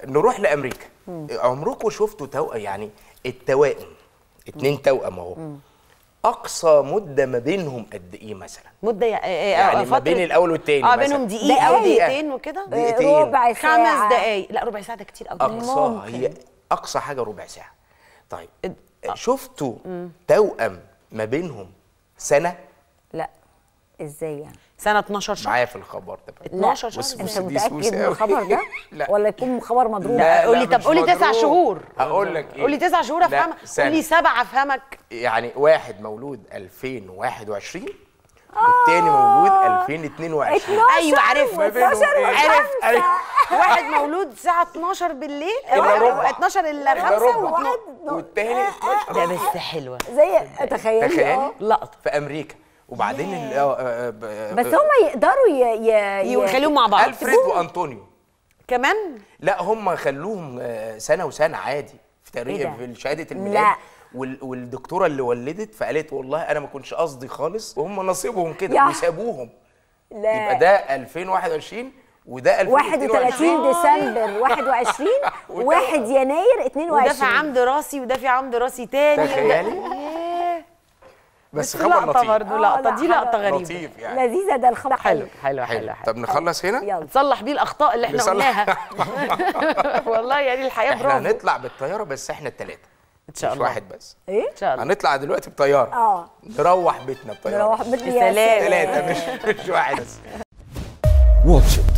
نروح لامريكا عمركم شفتوا توأم يعني التوائم اتنين توأم اهو اقصى مده ما بينهم قد ايه مثلا مده يع- يعني ما فترة- بين الاول والتاني اه مثلا. بينهم دقيقه او دقايق. دقيقتين وكده دقيقتين. ربع ساعة خمس دقايق لا ربع ساعه ده كتير قوي اقصاها ممكن. هي اقصى حاجه ربع ساعه طيب اد- شفتوا توأم ما بينهم سنه لا ازاي يعني سنه 12 شهر معايا في الخبر ده بقى. 12 شهر بص- انت بص دي متاكد سوسة من أوي. الخبر ده لا. ولا يكون خبر مضروب لا. قولي طب مش قولي تسع مضروب. شهور. هقول لك ايه قولي تسع شهور لا، افهمك سنة. قولي سبعه افهمك يعني واحد مولود 2021 والتاني مولود 2022 ايوه عرفت ما بينهم إيه؟ عرفت أيوة. واحد مولود الساعه 12 بالليل إلا ربع. 12 الا إلا 5 ربع. واحد والتاني 12 ده بس حلوه زي تخيلي تخيلي اه لقطه في امريكا وبعدين ال- آه، آه، ب- بس هم يقدروا ي... ي... ي... يخليهم مع بعض الفريد وانطونيو كمان لا هم خلوهم آه، سنه وسنه عادي في إيه تاريخ ده؟ في شهاده الميلاد لا. وال- والدكتوره اللي ولدت فقالت والله انا ما كنتش قصدي خالص وهم نصيبهم كده يا. وسابوهم لا يبقى ده 2021 وده 2022 31 ديسمبر 21 1 يناير وده في 22 عمد راسي وده في عمد راسي تاني تخيلي. ياه. بس بس خبر لقطه لطيف برضه آه، لقطه لا، دي حاجة لقطه غريبه لطيف يعني لذيذه ده الخبر حلو حلو حلو حلو طب نخلص هنا يلا نصلح بيه الاخطاء اللي احنا نصلح. قلناها والله يعني الحياه احنا برافو هنطلع بالطياره بس احنا الثلاثه ان شاء مش الله واحد بس ايه ان شاء الله هنطلع دلوقتي بطياره اه نروح بيتنا بطياره نروح بيتنا يا سلام. ثلاثه مش مش واحد بس واتش إت